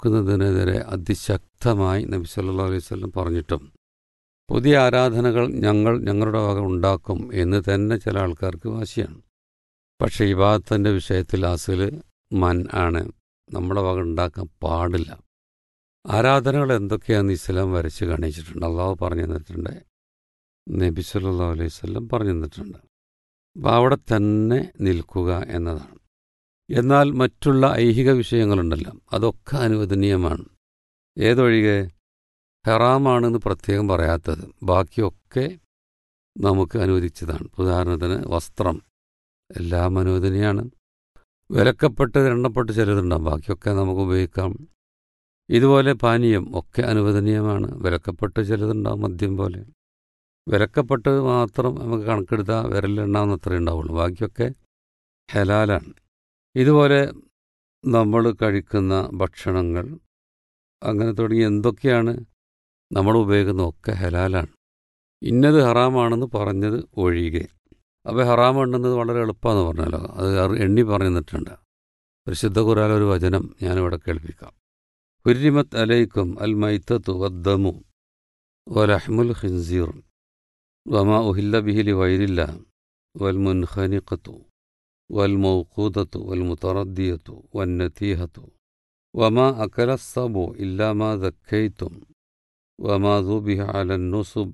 ഉണ്ടാക്കുന്നതിനെതിരെ അതിശക്തമായി നബി സല്ലല്ലാഹു അലൈഹി വസല്ലം പറഞ്ഞിട്ടും പുതിയ ആരാധനകൾ ഞങ്ങൾ ഞങ്ങളുടെ വക ഉണ്ടാക്കും എന്ന് തന്നെ ചില ആൾക്കാർക്ക് വാശിയാണ് പക്ഷേ ഇബാദത്തിൻ്റെ വിഷയത്തിൽ അസിൽ മൻ ആണ് നമ്മുടെ വക ഉണ്ടാക്കാൻ പാടില്ല ആരാധനകൾ എന്തൊക്കെയാണെന്ന് ഇസ്ലാം വരച്ച് കാണിച്ചിട്ടുണ്ട് അള്ളാഹു പറഞ്ഞു തന്നിട്ടുണ്ട് നബി സല്ലല്ലാഹു അലൈഹി വസല്ലം പറഞ്ഞു തന്നിട്ടുണ്ട് അപ്പോൾ അവിടെ തന്നെ നിൽക്കുക എന്നതാണ് എന്നാൽ മറ്റുള്ള ഐഹിക വിഷയങ്ങളുണ്ടല്ലോ അതൊക്കെ അനുവദനീയമാണ് ഏതൊഴികെ ഹറാമാണെന്ന് പ്രത്യേകം പറയാത്തത് ബാക്കിയൊക്കെ നമുക്ക് അനുവദിച്ചതാണ് ഉദാഹരണത്തിന് വസ്ത്രം എല്ലാം അനുവദനീയമാണ് വിലക്കപ്പെട്ട് എണ്ണപ്പെട്ട് ചിലതുണ്ടാകും ബാക്കിയൊക്കെ നമുക്ക് ഉപയോഗിക്കാം ഇതുപോലെ പാനീയം ഒക്കെ അനുവദനീയമാണ് വിലക്കപ്പെട്ട് ചിലതുണ്ടാവും മദ്യം പോലെ വിലക്കപ്പെട്ട് മാത്രം നമുക്ക് കണക്കെടുത്താൽ വിരലിലെണ്ണാവുന്ന അത്രേ ഉണ്ടാവുള്ളൂ ബാക്കിയൊക്കെ ഹലാലാണ് ഇതുപോലെ നമ്മൾ കഴിക്കുന്ന ഭക്ഷണങ്ങൾ അങ്ങനെ തുടങ്ങി എന്തൊക്കെയാണ് നമ്മൾ ഉപയോഗിക്കുന്ന ഒക്കെ ഹലാലാണ് ഇന്നത് ഹറാമാണെന്ന് പറഞ്ഞത് ഒഴികെ അപ്പോൾ ഹറാം എണ്ണുന്നത് വളരെ എളുപ്പമെന്ന് പറഞ്ഞല്ലോ അത് അറി- എണ്ണി പറഞ്ഞു തന്നിട്ടുണ്ട് പരിശുദ്ധ ഖുറാൻ ഒരു വചനം ഞാനിവിടെ കേൾപ്പിക്കാം ഹുരിമത്ത് അലൈക്കും അൽ മൈത്തത്തു വദ്ദമു വലഹ്മുൽ ഖിൻസീർ വമാ ഉഹില്ല ബിഹിലി വൈരില്ല വൽ മുൻഖനിഖത്തു വൽ മൗഖൂദത്തു വൽ മുത്തറദ്ദിയത്തു വന്നതീഹത്തു വമാ അക്കല സബു ഇല്ലാ മാ ദക്കൈത്തും വമാ ദുബിഹ അല നുസുബ്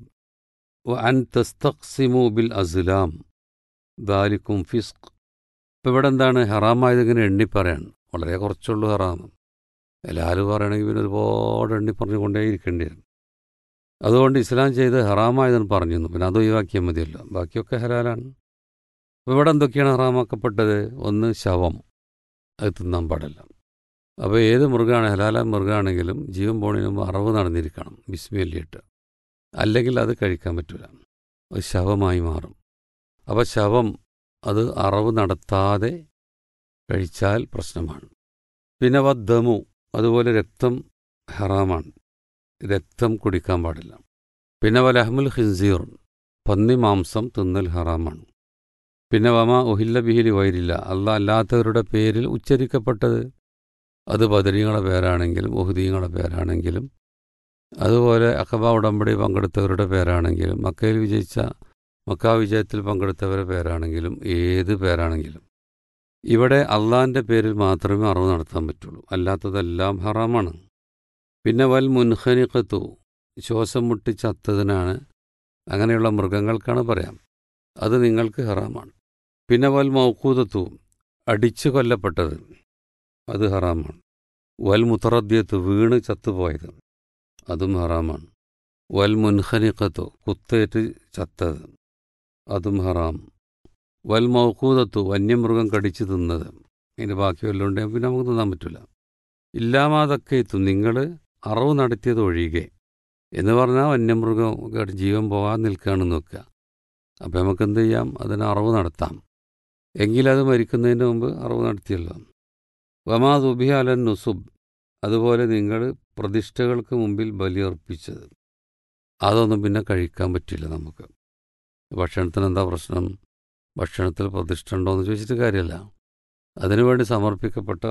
വഅൻ തസ്തഖ്സിമു ബിൽ അസ്ലാം ദാലിക്കും ഫിസ്ഖ് ഇപ്പം ഇവിടെ എന്താണ് ഹറാമായതിങ്ങനെ എണ്ണി പറയാൻ വളരെ കുറച്ചുള്ളൂ ഹറാം എല്ലാവരും പറയണമെങ്കിൽ പിന്നെ ഒരുപാട് എണ്ണി പറഞ്ഞുകൊണ്ടേയിരിക്കേണ്ടി വരും അതുകൊണ്ട് ഇസ്ലാം ചെയ്ത് ഹറാമായതെന്ന് പറഞ്ഞു തന്നു. പിന്നെ അത് ഒഴിവാക്കിയാൽ മതിയല്ലോ ബാക്കിയൊക്കെ ഹലാലാണ് അപ്പോൾ ഇവിടെ എന്തൊക്കെയാണ് ഹറാമാക്കപ്പെട്ടത് ഒന്ന് ശവം അത് തിന്നാൻ പാടില്ല അപ്പോൾ ഏത് മൃഗമാണ് ഹലാല മൃഗമാണെങ്കിലും ജീവൻ പോണതിന് മുമ്പ് അറവ് നടന്നിരിക്കണം ബിസ്മില്ലിട്ട് അല്ലെങ്കിൽ അത് കഴിക്കാൻ പറ്റില്ല അത് ശവമായി മാറും അപ്പോൾ ശവം അത് അറവ് നടത്താതെ കഴിച്ചാൽ പ്രശ്നമാണ് പിന്നെ വദ്ദമു അതുപോലെ രക്തം ഹറാമാണ് രക്തം കുടിക്കാൻ പാടില്ല പിന്നെ വലഹമുൽ ഹിൻസീർ പന്നി മാംസം തിന്നൽ ഹറാമാണ് പിന്നെ വമ ഉഹില്ല ബിഹിലി വൈരില്ല അല്ല അല്ലാത്തവരുടെ പേരിൽ ഉച്ചരിക്കപ്പെട്ടത് അത് ബദരീങ്ങളുടെ പേരാണെങ്കിലും ഉഹുദീങ്ങളുടെ പേരാണെങ്കിലും അതുപോലെ അഖബ ഉടമ്പടി പങ്കെടുത്തവരുടെ പേരാണെങ്കിലും മക്കയിൽ വിജയിച്ച മക്ക വിജയത്തിൽ പങ്കെടുത്തവരുടെ പേരാണെങ്കിലും ഏത് പേരാണെങ്കിലും ഇവിടെ അള്ളാഹിൻ്റെ പേരിൽ മാത്രമേ അറിവ് നടത്താൻ പറ്റുള്ളൂ അല്ലാത്തതെല്ലാം ഹറാമാണ് പിന്നെ വൽ മുൻഖനിക്കത്തു ശ്വാസം മുട്ടി ചത്തതിനാണ് അങ്ങനെയുള്ള മൃഗങ്ങൾക്കാണ് പറയാം അത് നിങ്ങൾക്ക് ഹറാമാണ് പിന്നെ വൽ മൗക്കൂതത്തു അടിച്ചു കൊല്ലപ്പെട്ടത് അത് ഹറാമാണ് വൽ മുത്തറദ്യത്ത് വീണ് ചത്തുപോയത് അതും ഹറാമാണ് വൽ മുൻഖനിക്കത്തു കുത്തേറ്റ് ചത്തത് അതും ഹറാം വൽ മൗക്കൂതത്തു വന്യമൃഗം കടിച്ചു തിന്നത് അതിൻ്റെ ബാക്കി വല്ലതും ഉണ്ടെങ്കിൽ പിന്നെ നമുക്ക് തിന്നാൻ പറ്റില്ല ഇല്ലാമാതൊക്കെ എത്തും നിങ്ങൾ അറവ് നടത്തിയത് ഒഴികെ എന്ന് പറഞ്ഞാൽ വന്യമൃഗം കടി- ജീവൻ പോകാൻ നിൽക്കുകയാണെന്ന് വെക്കുക അപ്പം നമുക്ക് എന്ത് ചെയ്യാം അതിന് അറവ് നടത്താം എങ്കിലത് മരിക്കുന്നതിന് മുമ്പ് അറവ് നടത്തിയല്ലോ വമാ ദുബിഹ അലൻ നുസുബ് അതുപോലെ നിങ്ങൾ പ്രതിഷ്ഠകൾക്ക് മുമ്പിൽ ബലിയർപ്പിച്ചത് അതൊന്നും പിന്നെ കഴിക്കാൻ പറ്റില്ല നമുക്ക് ഭക്ഷണത്തിന് എന്താ പ്രശ്നം ഭക്ഷണത്തിൽ പ്രതിഷ്ഠ ഉണ്ടോ എന്ന് ചോദിച്ചിട്ട് കാര്യമല്ല അതിനുവേണ്ടി സമർപ്പിക്കപ്പെട്ട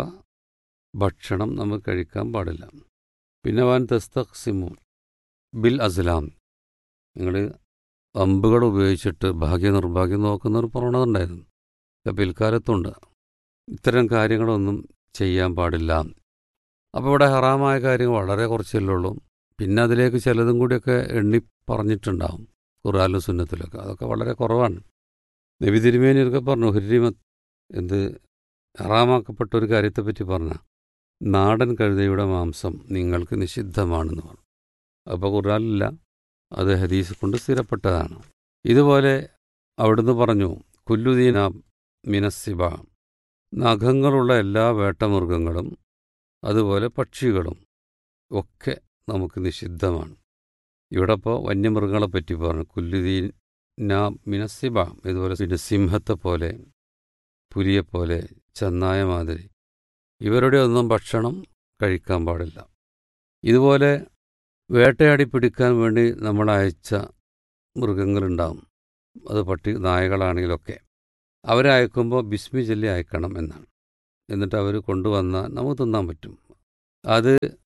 ഭക്ഷണം നമുക്ക് കഴിക്കാൻ പാടില്ല പിന്നെ വാൻ തെസ്തഖ്സിമു ബിൽ അസ്ലാം നിങ്ങൾ അമ്പുകൾ ഉപയോഗിച്ചിട്ട് ഭാഗ്യ നിർഭാഗ്യം നോക്കുന്ന ഒരു പ്രവണത ഉണ്ടായിരുന്നു ഇപ്പം പിൽക്കാലത്തുണ്ട് ഇത്തരം കാര്യങ്ങളൊന്നും ചെയ്യാൻ പാടില്ല അപ്പോൾ ഇവിടെ ഹറാമായ കാര്യങ്ങൾ വളരെ കുറച്ചല്ലേ ഉള്ളൂ പിന്നെ അതിലേക്ക് ചിലതും കൂടിയൊക്കെ എണ്ണി പറഞ്ഞിട്ടുണ്ടാവും ഖുറാലും സുന്നത്തിലൊക്കെ അതൊക്കെ വളരെ കുറവാണ് നബി തിരുമേനിയൊക്കെ പറഞ്ഞു ഹുരിമത്ത് എന്ത് ഹറാമാക്കപ്പെട്ട ഒരു കാര്യത്തെപ്പറ്റി പറഞ്ഞ നാടൻ കഴുതയുടെ മാംസം നിങ്ങൾക്ക് നിഷിദ്ധമാണെന്ന് പറഞ്ഞു അപ്പോൾ ഖുറാനില്ല അത് ഹദീസ് കൊണ്ട് സ്ഥിരപ്പെട്ടതാണ് ഇതുപോലെ അവിടുന്ന് പറഞ്ഞു കുല്ലുദീന മിനസ്സിബ നഖങ്ങളുള്ള എല്ലാ വേട്ടമൃഗങ്ങളും അതുപോലെ പക്ഷികളും ഒക്കെ നമുക്ക് നിഷിദ്ധമാണ് ഇവിടെ ഇപ്പോൾ വന്യമൃഗങ്ങളെ പറ്റി പറഞ്ഞു കുല്ലുദീന മിനസ്സിബ ഇതുപോലെ പിന്നെ സിംഹത്തെ പോലെ പുലിയെപ്പോലെ ചെന്നായ മാതിരി ഇവരുടെ ഒന്നും ഭക്ഷണം കഴിക്കാൻ പാടില്ല ഇതുപോലെ വേട്ടയാടി പിടിക്കാൻ വേണ്ടി നമ്മൾ അയച്ച മൃഗങ്ങളുണ്ടാവും അത് പട്ടി നായകളാണെങ്കിലൊക്കെ അവരെ അയക്കുമ്പോൾ ബിസ്മി ചൊല്ലി അയക്കണം എന്നാണ് എന്നിട്ട് അവർ കൊണ്ടുവന്നാൽ നമുക്ക് തിന്നാൻ പറ്റും അത്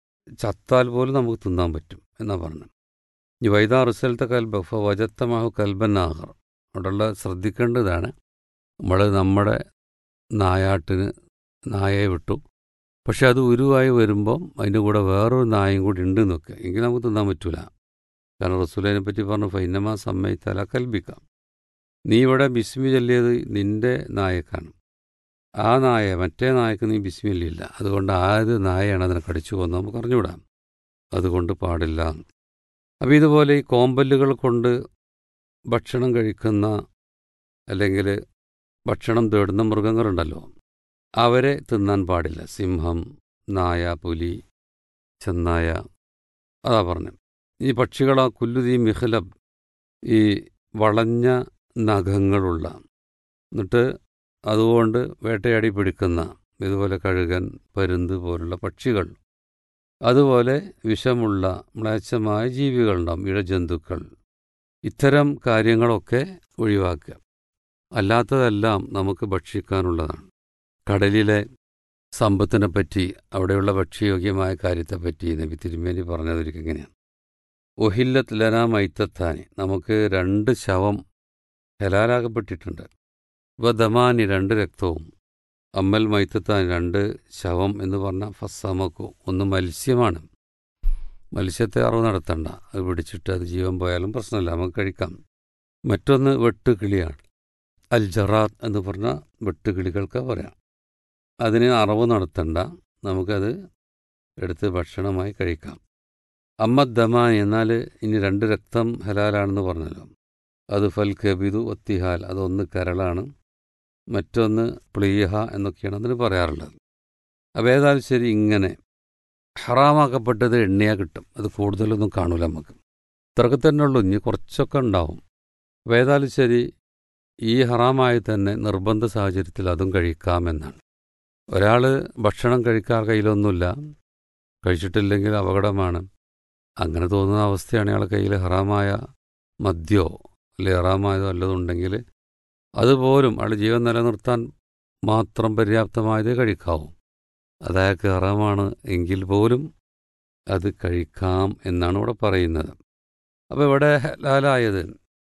ചത്താൽ പോലും നമുക്ക് തിന്നാൻ പറ്റും എന്നാ പറഞ്ഞു ഈ വൈദാ റിസൽത്തെ കൽബ ഫ വജത്തമാഹു കൽബന്നാഹർ അവിടെയുള്ള ശ്രദ്ധിക്കേണ്ടതാണ് നമ്മൾ നമ്മുടെ നായാട്ടിന് നായയെ വിട്ടു പക്ഷെ അത് ഉരുവായി വരുമ്പം അതിൻ്റെ കൂടെ വേറൊരു നായയും കൂടി ഉണ്ട് എന്നൊക്കെ എങ്കിൽ നമുക്ക് തിന്നാൻ പറ്റൂല കാരണം റസൂലിനെ പറ്റി പറഞ്ഞു ഫൈനമ സമ്മയിത്താല കൽബിക്കാം നീ ഇവിടെ ബിസ്മി ചൊല്ലിയത് നിന്റെ നായക്കാണ് ആ നായ മറ്റേ നായക്ക് നീ ബിസ്മി ചൊല്ലിയില്ല അതുകൊണ്ട് ആയത് നായയാണ് അതിനെ കടിച്ചു പോകുന്നത് നമുക്ക് അറിഞ്ഞുവിടാം അതുകൊണ്ട് പാടില്ല അപ്പോൾ ഇതുപോലെ ഈ കോമ്പല്ലുകൾ കൊണ്ട് ഭക്ഷണം കഴിക്കുന്ന അല്ലെങ്കിൽ ഭക്ഷണം തേടുന്ന മൃഗങ്ങളുണ്ടല്ലോ അവരെ തിന്നാൻ പാടില്ല സിംഹം നായ പുലി ചെന്നായ അതാ പറഞ്ഞു ഈ പക്ഷികളാ കുല്ലുതീ മിഹലബ് ഈ വളഞ്ഞ നഖങ്ങളുള്ള എന്നിട്ട് അതുകൊണ്ട് വേട്ടയാടി പിടിക്കുന്ന ഇതുപോലെ കഴുകൻ പരുന്ത് പോലുള്ള പക്ഷികൾ അതുപോലെ വിഷമുള്ള മ്ലേച്ഛമായ ജീവികളുണ്ടാവും ഇഴജന്തുക്കൾ ഇത്തരം കാര്യങ്ങളൊക്കെ ഒഴിവാക്കുക അല്ലാത്തതെല്ലാം നമുക്ക് ഭക്ഷിക്കാനുള്ളതാണ് കടലിലെ സമ്പത്തിനെ പറ്റി അവിടെയുള്ള ഭക്ഷ്യയോഗ്യമായ കാര്യത്തെപ്പറ്റി നബി തിരുമേനി പറഞ്ഞതൊരിക്കൽ ഇങ്ങനെയാണ് ഒഹില്ലത്ത് ലന മൈത്തത്താനി നമുക്ക് രണ്ട് ശവം ഹലാലാകപ്പെട്ടിട്ടുണ്ട് വദമാനി രണ്ട് രക്തവും അമ്മൽ മൈത്തത്താൻ രണ്ട് ശവം എന്ന് പറഞ്ഞാൽ ഫസ്സമക്കു ഒന്ന് മത്സ്യമാണ് മത്സ്യത്തെ അറിവ് നടത്തണ്ട അത് പിടിച്ചിട്ട് അത് ജീവൻ പോയാലും പ്രശ്നമില്ല നമുക്ക് കഴിക്കാം മറ്റൊന്ന് വെട്ടുകിളിയാണ് അൽ ജറാത്ത് എന്ന് പറഞ്ഞാൽ വെട്ടുകിളികൾക്ക് പറയാം അതിന് അറിവ് നടത്തണ്ട നമുക്കത് എടുത്ത് ഭക്ഷണമായി കഴിക്കാം അമ്മദ്ദമാൻ എന്നാൽ ഇനി രണ്ട് രക്തം ഹലാലാണെന്ന് പറഞ്ഞല്ലോ അത് ഫൽ കബിദു ഒത്തിഹാൽ അതൊന്ന് കരളാണ് മറ്റൊന്ന് പ്ലീഹ എന്നൊക്കെയാണ് അതിന് പറയാറുള്ളത് അപ്പോൾ ഏതായാലും ശരി ഇങ്ങനെ ഹറാമാക്കപ്പെട്ടത് എണ്ണയാ കിട്ടും അത് കൂടുതലൊന്നും കാണൂല നമുക്ക് ഇത്രയൊക്കെ തന്നെ ഉള്ളൂ ഇനി കുറച്ചൊക്കെ ഉണ്ടാവും അപ്പോൾ ഏതായാലും ശരി ഈ ഹറാമായി തന്നെ നിർബന്ധ സാഹചര്യത്തിൽ അതും കഴിക്കാമെന്നാണ് ഒരാൾ ഭക്ഷണം കഴിക്കാൻ കയ്യിലൊന്നുമില്ല കഴിച്ചിട്ടില്ലെങ്കിൽ അപകടമാണ് അങ്ങനെ തോന്നുന്ന അവസ്ഥയാണ് അയാളെ കയ്യിൽ ഹറാമായ മദ്യോ അല്ലെ ഹറാമായതോ വല്ലതുണ്ടെങ്കിൽ അതുപോലും അയാളുടെ ജീവൻ നിലനിർത്താൻ മാത്രം പര്യാപ്തമായതേ കഴിക്കാവൂ അതയാൾക്ക് ഹറാമാണ് എങ്കിൽ പോലും അത് കഴിക്കാം എന്നാണ് ഇവിടെ പറയുന്നത് അപ്പോൾ ഇവിടെ ഹലാലായത്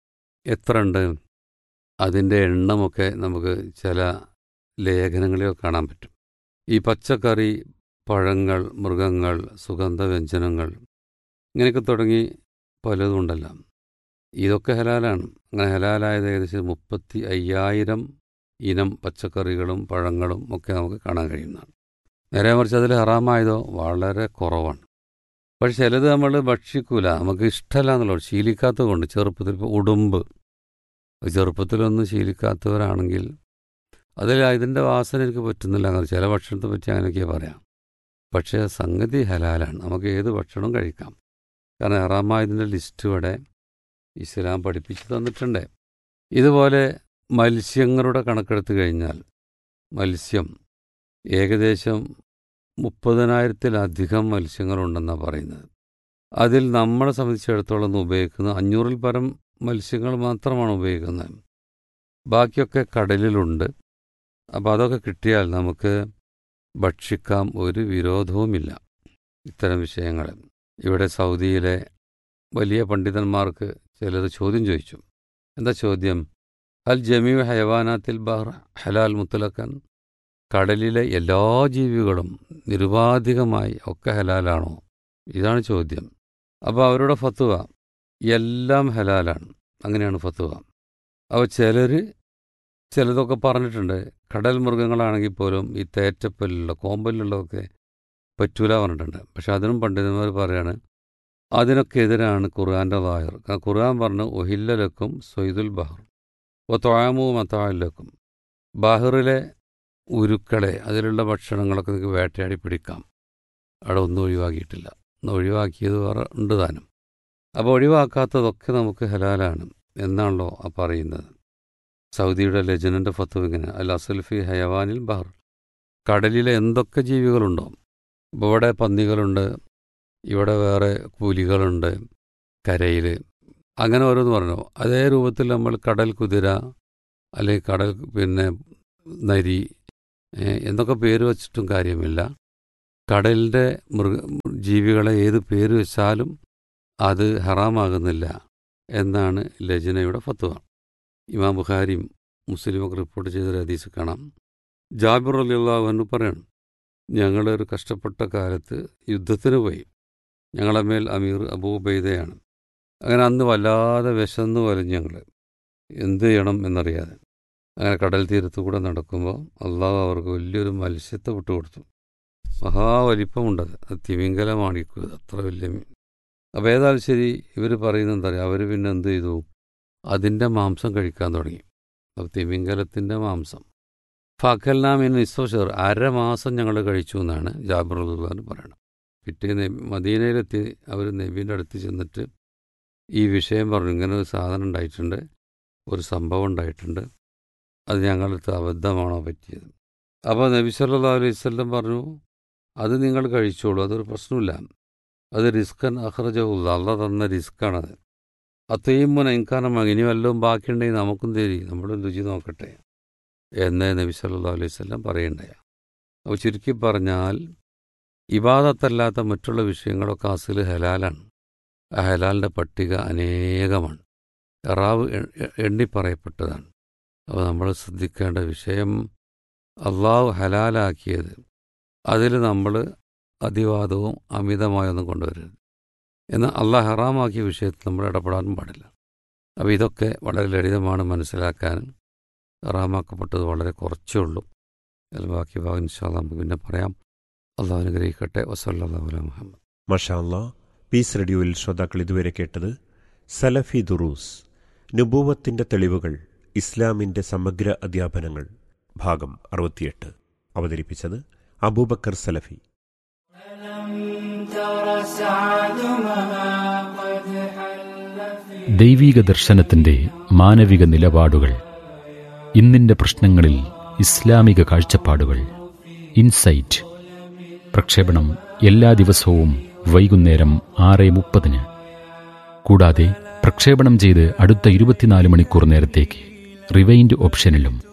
എത്ര ഉണ്ട് അതിൻ്റെ എണ്ണമൊക്കെ നമുക്ക് ചില ലേഖനങ്ങളിലൊക്കെ കാണാൻ പറ്റും ഈ പച്ചക്കറി പഴങ്ങൾ മൃഗങ്ങൾ സുഗന്ധവ്യഞ്ജനങ്ങൾ ഇങ്ങനെയൊക്കെ തുടങ്ങി പലതും ഉണ്ടല്ലോ ഇതൊക്കെ ഹലാലാണ് അങ്ങനെ ഹലാലായത് ഏകദേശം മുപ്പത്തി അയ്യായിരം ഇനം പച്ചക്കറികളും പഴങ്ങളും ഒക്കെ നമുക്ക് കാണാൻ കഴിയുന്നതാണ് നേരെ മറിച്ച് അതിൽ ഹറാമായതോ വളരെ കുറവാണ് പക്ഷെ ചിലത് നമ്മൾ ഭക്ഷിക്കൂല നമുക്ക് ഇഷ്ടമല്ല എന്നുള്ളത് ശീലിക്കാത്തത് കൊണ്ട് ചെറുപ്പത്തിൽ ഇപ്പോൾ ഉടുമ്പ് ചെറുപ്പത്തിലൊന്നും ശീലിക്കാത്തവരാണെങ്കിൽ അതിൽ ഇതിൻ്റെ വാസന എനിക്ക് പറ്റുന്നില്ല അങ്ങനെ ചില ഭക്ഷണത്തെ പറ്റി അങ്ങനെയൊക്കെ പറയാം പക്ഷേ സംഗതി ഹലാലാണ് നമുക്ക് ഏത് ഭക്ഷണവും കഴിക്കാം കാരണം ഹറാമായതിൻ്റെ ലിസ്റ്റ് ഇവിടെ ഇസ്ലാം പഠിപ്പിച്ച് തന്നിട്ടുണ്ട് ഇതുപോലെ മത്സ്യങ്ങളുടെ കണക്കെടുത്ത് കഴിഞ്ഞാൽ മത്സ്യം ഏകദേശം മുപ്പതിനായിരത്തിലധികം മത്സ്യങ്ങളുണ്ടെന്നാണ് പറയുന്നത് അതിൽ നമ്മളെ സംബന്ധിച്ചിടത്തോളം ഉപയോഗിക്കുന്നത് അഞ്ഞൂറിൽ പരം മത്സ്യങ്ങൾ മാത്രമാണ് ഉപയോഗിക്കുന്നത് ബാക്കിയൊക്കെ കടലിലുണ്ട് അപ്പോൾ അതൊക്കെ കിട്ടിയാൽ നമുക്ക് ഭക്ഷിക്കാം ഒരു വിരോധവുമില്ല ഇത്തരം വിഷയങ്ങൾ ഇവിടെ സൗദിയിലെ വലിയ പണ്ഡിതന്മാർക്ക് ചിലർ ചോദ്യം ചോദിച്ചു എന്താ ചോദ്യം അൽ ജമീ ഹയവാനാത്തിൽ ബഹർ ഹലാൽ മുത്തലക്കൻ കടലിലെ എല്ലാ ജീവികളും നിരുപാധികമായി ഒക്കെ ഹലാലാണോ ഇതാണ് ചോദ്യം അപ്പോൾ അവരുടെ ഫത്തുവ എല്ലാം ഹലാലാണ് അങ്ങനെയാണ് ഫത്തുവ അപ്പോൾ ചിലർ ചിലതൊക്കെ പറഞ്ഞിട്ടുണ്ട് കടൽ മൃഗങ്ങളാണെങ്കിൽ പോലും ഈ തേറ്റപ്പല്ലുള്ള കോമ്പല്ലുള്ളതൊക്കെ പറ്റൂല പറഞ്ഞിട്ടുണ്ട് പക്ഷെ അതിനും പണ്ഡിതന്മാർ പറയാണ് അതിനൊക്കെ എതിരാണ് ഖുർആാൻ്റെ വായർ ഖുർആൻ പറഞ്ഞു ഒഹില്ലലക്കും സൊയ്ദുൽ ബഹർ ഒ തൊഴാമു മത്താലക്കും ബഹറിലെ ഉരുക്കളെ അതിലുള്ള ഭക്ഷണങ്ങളൊക്കെ നിങ്ങൾക്ക് വേട്ടയാടി പിടിക്കാം അവിടെ ഒന്നും ഒഴിവാക്കിയിട്ടില്ല ഒന്ന് ഒഴിവാക്കിയത് വേറെ ഉണ്ട് താനും അപ്പോൾ ഒഴിവാക്കാത്തതൊക്കെ നമുക്ക് ഹലാലാണ് എന്നാണല്ലോ ആ പറയുന്നത് സൗദിയുടെ ലജനൻ്റെ ഫത്വ ഇങ്ങനെ അൽ അസൽഫി ഹയവാനിൽ ബഹർ കടലിലെ എന്തൊക്കെ ജീവികളുണ്ടോ ഇപ്പോൾ ഇവിടെ പന്നികളുണ്ട് ഇവിടെ വേറെ കൂലികളുണ്ട് കരയിൽ അങ്ങനെ ഓരോന്ന് പറഞ്ഞു അതേ രൂപത്തിൽ നമ്മൾ കടൽ കുതിര അല്ലെങ്കിൽ കടൽ പിന്നെ നരി എന്നൊക്കെ പേര് വച്ചിട്ടും കാര്യമില്ല കടലിൻ്റെ മൃഗ ജീവികളെ ഏത് പേര് വെച്ചാലും അത് ഹറാമാകുന്നില്ല എന്നാണ് ലജനയുടെ ഫത്വ ഇമാം ബുഖാരിയും മുസ്ലിമൊക്കെ റിപ്പോർട്ട് ചെയ്തൊരു ഹദീസ് കാണാം ജാബിർ അലിള്ളാഹു പറയണം ഞങ്ങളൊരു കഷ്ടപ്പെട്ട കാലത്ത് യുദ്ധത്തിന് പോയി ഞങ്ങളെ മേൽ അമീർ അബൂബൈദയാണ് അങ്ങനെ അന്ന് വല്ലാതെ വിശന്ന് വലഞ്ഞ് ഞങ്ങൾ എന്ത് ചെയ്യണം എന്നറിയാതെ അങ്ങനെ കടൽ തീരത്ത് കൂടെ നടക്കുമ്പോൾ അള്ളാഹു അവർക്ക് വലിയൊരു മത്സ്യത്തെ വിട്ടുകൊടുത്തു മഹാവലിപ്പമുണ്ടത് അത് തിമിംഗലമാണിക്കുക അത്ര വലിയ മീൻ അപ്പോൾ ഏതായാലും ശരി ഇവർ പറയുന്നത് എന്താ പറയുക അവർ പിന്നെ എന്ത് ചെയ്തു അതിൻ്റെ മാംസം കഴിക്കാൻ തുടങ്ങി അപ്പോൾ തിമിംഗലത്തിൻ്റെ മാംസം ഫക്കൽനാമിന് നിസ്വഷർ അരമാസം ഞങ്ങൾ കഴിച്ചു എന്നാണ് ജാബിർ അള്ളഹാൻ പറയുന്നത് പിറ്റേ നബി മദീനയിലെത്തി അവർ നബീൻ്റെ അടുത്ത് ചെന്നിട്ട് ഈ വിഷയം പറഞ്ഞു ഇങ്ങനെ ഒരു സാധനം ഉണ്ടായിട്ടുണ്ട് ഒരു സംഭവം ഉണ്ടായിട്ടുണ്ട് അത് ഞങ്ങളടുത്ത് അബദ്ധമാണോ പറ്റിയത് അപ്പോൾ നബി സല്ലാ അലൈഹി സ്വല്ലം പറഞ്ഞു അത് നിങ്ങൾ കഴിച്ചോളൂ അതൊരു പ്രശ്നമില്ല അത് റിസ്കൻ അഹ്റജവുള്ള അള്ള തന്ന റിസ്ക്കാണത് അത്തയ്യുമ്പോൾ ഇൻകാനം ഇനി വല്ലതും ബാക്കിയുണ്ടെങ്കിൽ നമുക്കും തരി നമ്മളും രുചി നോക്കട്ടെ എന്ന് നബി സല്ലാ അലൈഹി സ്വല്ലം പറയണ്ടേ അപ്പോൾ ചുരുക്കി പറഞ്ഞാൽ ഇബാദത്തല്ലാത്ത മറ്റുള്ള വിഷയങ്ങളൊക്കെ അസിൽ ഹലാലാണ് ആ ഹലാലിൻ്റെ പട്ടിക അനേകമാണ് എറാവ് എണ്ണിപ്പറയപ്പെട്ടതാണ് അപ്പോൾ നമ്മൾ ശ്രദ്ധിക്കേണ്ട വിഷയം അള്ളാഹു ഹലാലാക്കിയത് അതിൽ നമ്മൾ അതിവാദവും അമിതമായൊന്നും കൊണ്ടുവരരുത് എന്നാൽ അള്ളാഹ് ഹറാമാക്കിയ വിഷയത്തിൽ നമ്മൾ ഇടപെടാനും പാടില്ല അപ്പോൾ ഇതൊക്കെ വളരെ ലളിതമാണ് മനസ്സിലാക്കാൻ ഹറാമാക്കപ്പെട്ടത് വളരെ കുറച്ചേ ഉള്ളൂ അതിൽ ബാക്കി ഭാഗം ഇൻഷാല്ല നമുക്ക് പിന്നെ പറയാം അള്ളാഹു അനുഗ്രഹിക്കട്ടെ വസല്ലാ മുഹമ്മദ് മഷാ അല്ലാ പീസ് റേഡിയോയിൽ ശ്രോതാക്കൾ ഇതുവരെ കേട്ടത് സലഫി ദുറൂസ് നുബൂവത്തിന്റെ തെളിവുകൾ ഇസ്ലാമിന്റെ സമഗ്ര അധ്യാപനങ്ങൾ ഭാഗം അറുപത്തിയെട്ട് അവതരിപ്പിച്ചത് അബൂബക്കർ സലഫി ദൈവീക ദർശനത്തിന്റെ മാനവിക നിലപാടുകൾ ഇന്നിന്റെ പ്രശ്നങ്ങളിൽ ഇസ്ലാമിക കാഴ്ചപ്പാടുകൾ ഇൻസൈറ്റ് പ്രക്ഷേപണം എല്ലാ ദിവസവും വൈകുന്നേരം ആറ് മുപ്പതിന് കൂടാതെ പ്രക്ഷേപണം ചെയ്ത് അടുത്ത ഇരുപത്തിനാല് മണിക്കൂർ നേരത്തേക്ക് റിവൈൻഡ് ഓപ്ഷനിലും